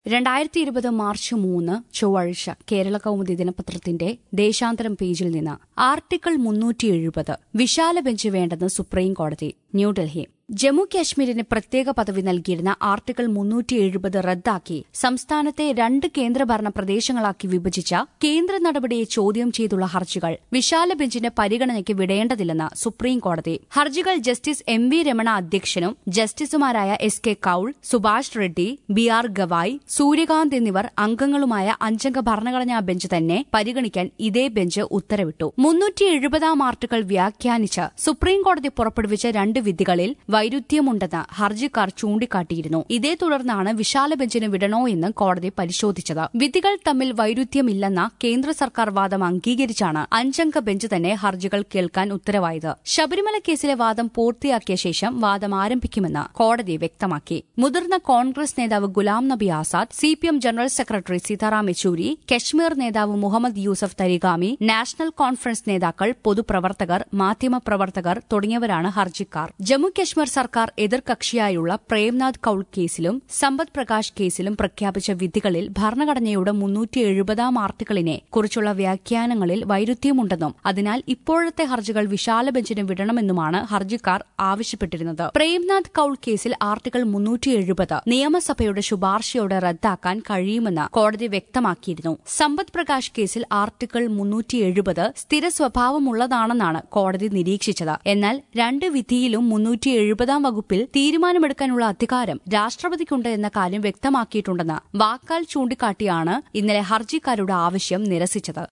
രണ്ടായിരത്തി ഇരുപത് മാർച്ച് മൂന്ന് ചൊവ്വാഴ്ച കേരള കൗമുദി ദിനപത്രത്തിന്റെ ദേശാന്തരം പേജിൽ നിന്ന് ആർട്ടിക്കിൾ മുന്നൂറ്റി എഴുപത് വിശാല ബെഞ്ച് വേണ്ടെന്ന് സുപ്രീം കോടതി ന്യൂഡൽഹി ജമ്മു കാശ്മീരിന് പ്രത്യേക പദവി നൽകിയിരുന്ന ആർട്ടിക്കിൾ മുന്നൂറ്റി എഴുപത് റദ്ദാക്കി സംസ്ഥാനത്തെ രണ്ട് കേന്ദ്രഭരണ പ്രദേശങ്ങളാക്കി വിഭജിച്ച കേന്ദ്ര നടപടിയെ ചോദ്യം ചെയ്തുള്ള ഹർജികൾ വിശാല ബെഞ്ചിന് പരിഗണനയ്ക്ക് വിടേണ്ടതില്ലെന്ന് സുപ്രീം കോടതി ഹർജികൾ ജസ്റ്റിസ് എം വി രമണ അധ്യക്ഷനും ജസ്റ്റിസുമാരായ S K Kaul Subhash Reddy B R Gavai Suryakant എന്നിവർ അംഗങ്ങളുമായ അഞ്ചംഗ ഭരണഘടനാ ബെഞ്ച് തന്നെ പരിഗണിക്കാൻ ഇതേ ബെഞ്ച് ഉത്തരവിട്ടു മുന്നൂറ്റി എഴുപതാം ആർട്ടിക്കിൾ വ്യാഖ്യാനിച്ച് സുപ്രീം കോടതി പുറപ്പെടുവിച്ച രണ്ട് വിധികളിൽ വൈരുദ്ധ്യമുണ്ടെന്ന് ഹർജിക്കാർ ചൂണ്ടിക്കാട്ടിയിരുന്നു ഇതേ തുടർന്നാണ് വിശാല ബെഞ്ചിന് വിടണോ എന്ന് കോടതി പരിശോധിച്ചത് വിധികൾ തമ്മിൽ വൈരുദ്ധ്യമില്ലെന്ന കേന്ദ്ര സർക്കാർ വാദം അംഗീകരിച്ചാണ് അഞ്ചംഗ ബെഞ്ച് തന്നെ ഹർജികൾ കേൾക്കാൻ ഉത്തരവായത് ശബരിമല കേസിലെ വാദം പൂർത്തിയാക്കിയ ശേഷം വാദം ആരംഭിക്കുമെന്ന് കോടതി വ്യക്തമാക്കി മുതിർന്ന കോൺഗ്രസ് നേതാവ് Ghulam Nabi Azad C P M general secretary Sitaram Yechury Kashmir നേതാവ് മുഹമ്മദ് യൂസഫ് തരിഗാമി നാഷണൽ കോൺഫറൻസ് നേതാക്കൾ പൊതുപ്രവർത്തകർ മാധ്യമപ്രവർത്തകർ തുടങ്ങിയവരാണ് ഹർജിക്കാർ ജമ്മു കശ്മീർ സർക്കാർ എതിർകക്ഷിയായുള്ള പ്രേംനാഥ് കൌൾ കേസിലും സമ്പത് പ്രകാശ് കേസിലും പ്രഖ്യാപിച്ച വിധികളിൽ ഭരണഘടനയുടെ മുന്നൂറ്റി എഴുപതാം ആർട്ടിക്കിളിനെ കുറിച്ചുള്ള വ്യാഖ്യാനങ്ങളിൽ വൈരുദ്ധ്യമുണ്ടെന്നും അതിനാൽ ഇപ്പോഴത്തെ ഹർജികൾ വിശാല ബെഞ്ചിന് വിടണമെന്നുമാണ് ഹർജിക്കാർ ആവശ്യപ്പെട്ടിരുന്നത് പ്രേംനാഥ് കൌൾ കേസിൽ ആർട്ടിക്കിൾ മുന്നൂറ്റി എഴുപത് നിയമസഭയുടെ ശുപാർശയോടെ റദ്ദാക്കാൻ കഴിയുമെന്ന് കോടതി വ്യക്തമാക്കിയിരുന്നു സമ്പത് പ്രകാശ് കേസിൽ ആർട്ടിക്കിൾ മുന്നൂറ്റി എഴുപത് സ്ഥിര സ്വഭാവമുള്ളതാണെന്നാണ് കോടതി നിരീക്ഷിച്ചത് എന്നാൽ രണ്ട് വിധിയിലും മുന്നൂറ്റി എഴുപതാം വകുപ്പിൽ തീരുമാനമെടുക്കാനുള്ള അധികാരം രാഷ്ട്രപതിക്കുണ്ട് എന്ന കാര്യം വ്യക്തമാക്കിയിട്ടുണ്ടെന്ന് വാക്കാൽ ചൂണ്ടിക്കാട്ടിയാണ് ഇന്നലെ ഹർജിക്കാരുടെ ആവശ്യം നിരസിച്ചത്